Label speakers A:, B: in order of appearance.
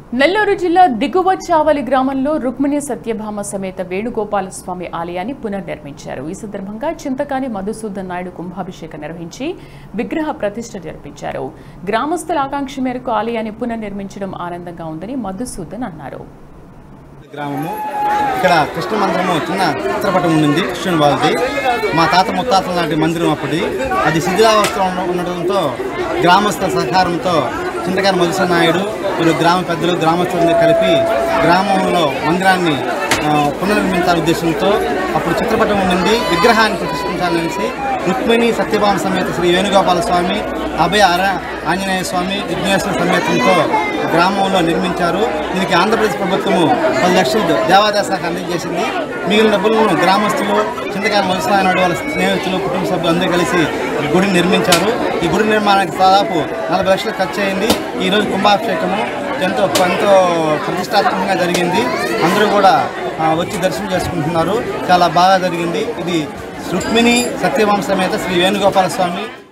A: నెల్లూరు జిల్లా దిగువ చావలి గ్రామంలో రుక్మిణి సత్యభామ సమేత వేణుగోపాల స్వామి ఆలయాన్ని పునర్నిర్మించారు ఈ సందర్భంగా చింతకాని మధుసూదన్ నాయుడు కుంభాభిషేకం నిర్వహించి విగ్రహ ప్రతిష్ఠ జరిపించారు గ్రామస్తుల ఆకాంక్ష మేరకు ఆలయాన్ని పునర్నిర్మించడం ఆనందంగా ఉందని మధుసూదన్ అన్నారు
B: గ్రామము ఇక్కడ కృష్ణ మందిరము చిన్న చిత్రపటం ఉండింది కృష్ణుని వాళ్ళది మా తాత ముత్తాతల లాంటి మందిరం అప్పటి అది శిథిలావస్థలో ఉన్న- ఉండడంతో గ్రామస్తుల సహకారంతో చింతకాని మధుసూదన్ నాయుడు మరియు గ్రామ పెద్దలు గ్రామస్తులని కలిపి గ్రామంలో మందిరాన్ని ఆ, పునర్నిర్మించాల ఉద్దేశంతో అప్పుడు చిత్రపటం ఉండింది విగ్రహాన్ని ప్రతిష్ఠించాలనేసి రుక్మిణి సత్యభామ సమేత శ్రీ వేణుగోపాల స్వామి అభయ అర ఆంజనేయ స్వామి విఘ్నేశ్వర సమేతంతో గ్రామంలో నిర్మించారు దీనికి ఆంధ్రప్రదేశ్ ప్రభుత్వము పది లక్షలు దేవాదాయ శాఖ అందజేసింది మిగిలిన డబ్బులను గ్రామస్తులు చింతకాయల మధుసూదనాయుడు వాళ్ళ స్నేహితులు కుటుంబ సభ్యులు అందరూ కలిసి ఈ గుడిని నిర్మించారు ఈ గుడి నిర్మాణానికి దాదాపు నలభై లక్షలు ఖర్చు అయింది ఈరోజు కుంభాభిషేకము ఎంతో ఎంతో ప్రతిష్టాత్మకంగా జరిగింది అందరూ కూడా ఆ, వచ్చి దర్శనం చేసుకుంటున్నారు చాలా బాగా జరిగింది ఇది రుక్మిణి సత్యవంశ సమేత శ్రీ వేణుగోపాల స్వామి